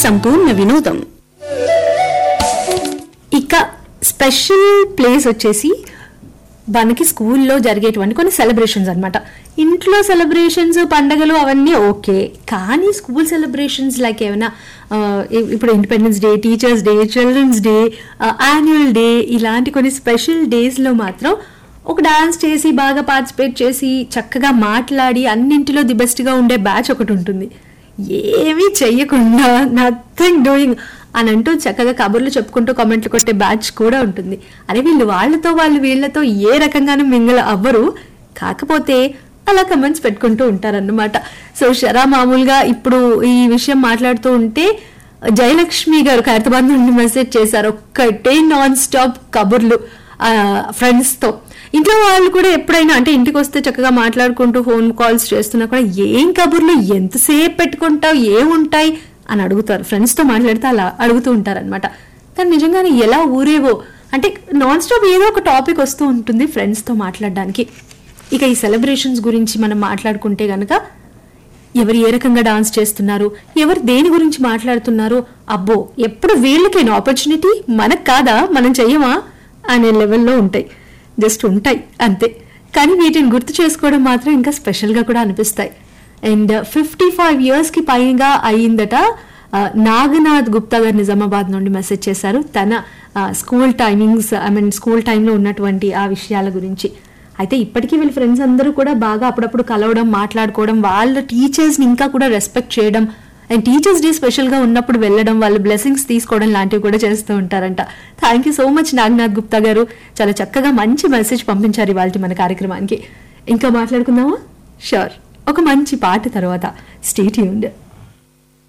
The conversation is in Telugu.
సంపూర్ణ వినోదం ఇక స్పెషల్ ప్లేస్ వచ్చేసి మనకి స్కూల్లో జరిగేటువంటి కొన్ని సెలబ్రేషన్స్ అన్నమాట ఇంట్లో సెలబ్రేషన్స్ పండగలు అవన్నీ ఓకే కానీ స్కూల్ సెలబ్రేషన్స్ లైక్ ఏమైనా ఆ, ఇ- ఇప్పుడు independence day teachers day children's day annual day ఇలాంటి కొన్ని స్పెషల్ డేస్లో మాత్రం ఒక డాన్స్ చేసి బాగా పార్టిసిపేట్ చేసి చక్కగా మాట్లాడి అన్నింటిలో ది బెస్ట్గా ఉండే బ్యాచ్ ఒకటి ఉంటుంది ఏమీ చెయ్యకుండా నథింగ్ డూయింగ్ అని అంటూ చక్కగా కబుర్లు చెప్పుకుంటూ కామెంట్లు కొట్టే బ్యాచ్ కూడా ఉంటుంది అరే వీళ్ళు వాళ్ళతో వాళ్ళు వీళ్ళతో ఏ రకంగానూ మింగల అవ్వరు కాకపోతే అలా కమెంట్స్ పెట్టుకుంటూ ఉంటారన్నమాట సో షరా మామూలుగా ఇప్పుడు ఈ విషయం మాట్లాడుతూ ఉంటే జయలక్ష్మి గారు ఖైరతాబాద్ నుండి మెసేజ్ చేశారు ఒక్కటే నాన్ స్టాప్ కబుర్లు ఫ్రెండ్స్ తో ఇంట్లో వాళ్ళు కూడా ఎప్పుడైనా అంటే ఇంటికి వస్తే చక్కగా మాట్లాడుకుంటూ ఫోన్ కాల్స్ చేస్తున్నా కూడా ఏం కబుర్లు ఎంతసేపు పెట్టుకుంటావు ఏముంటాయి అని అడుగుతారు ఫ్రెండ్స్ తో మాట్లాడితే అలా అడుగుతూ ఉంటారన్నమాట కానీ నిజంగానే ఎలా ఊరేవో అంటే నాన్ స్టాప్ ఏదో ఒక టాపిక్ వస్తూ ఉంటుంది ఫ్రెండ్స్ తో మాట్లాడడానికి ఇక ఈ సెలబ్రేషన్స్ గురించి మనం మాట్లాడుకుంటే గనక ఎవరు ఏ రకంగా డాన్స్ చేస్తున్నారు ఎవరు దేని గురించి మాట్లాడుతున్నారు అబ్బో ఎప్పుడు వీళ్ళకేనా ఆపర్చునిటీ మనకు కాదా మనం చెయ్యమా అనే లెవెల్లో ఉంటాయి జస్ట్ ఉంటాయి అంతే కానీ వీటిని గుర్తు చేసుకోవడం మాత్రం ఇంకా స్పెషల్గా కూడా అనిపిస్తాయి అండ్ ఫిఫ్టీ ఫైవ్ ఇయర్స్కి పైగా అయ్యిందట ఆ, నాగనాథ్ గుప్తా గారు నిజామాబాద్ నుండి మెసేజ్ చేశారు తన school timings I mean school టైంలో ఉన్నటువంటి ఆ విషయాల గురించి అయితే ఇప్పటికీ వీళ్ళ ఫ్రెండ్స్ అందరూ కూడా బాగా అప్పుడప్పుడు కలవడం మాట్లాడుకోవడం వాళ్ళ టీచర్స్ని ఇంకా కూడా రెస్పెక్ట్ చేయడం అండ్ టీచర్స్ డే స్పెషల్గా ఉన్నప్పుడు వెళ్ళడం వాళ్ళ బ్లెస్సింగ్స్ తీసుకోవడం లాంటివి కూడా చేస్తూ ఉంటారంట thank you so much Naganath Gupta గారు చాలా చక్కగా మంచి మెసేజ్ పంపించారు ఇవాళ మన కార్యక్రమానికి ఇంకా మాట్లాడుకుందామా షూర్ ఒక మంచి పాట తర్వాత స్టేట్ యూండ్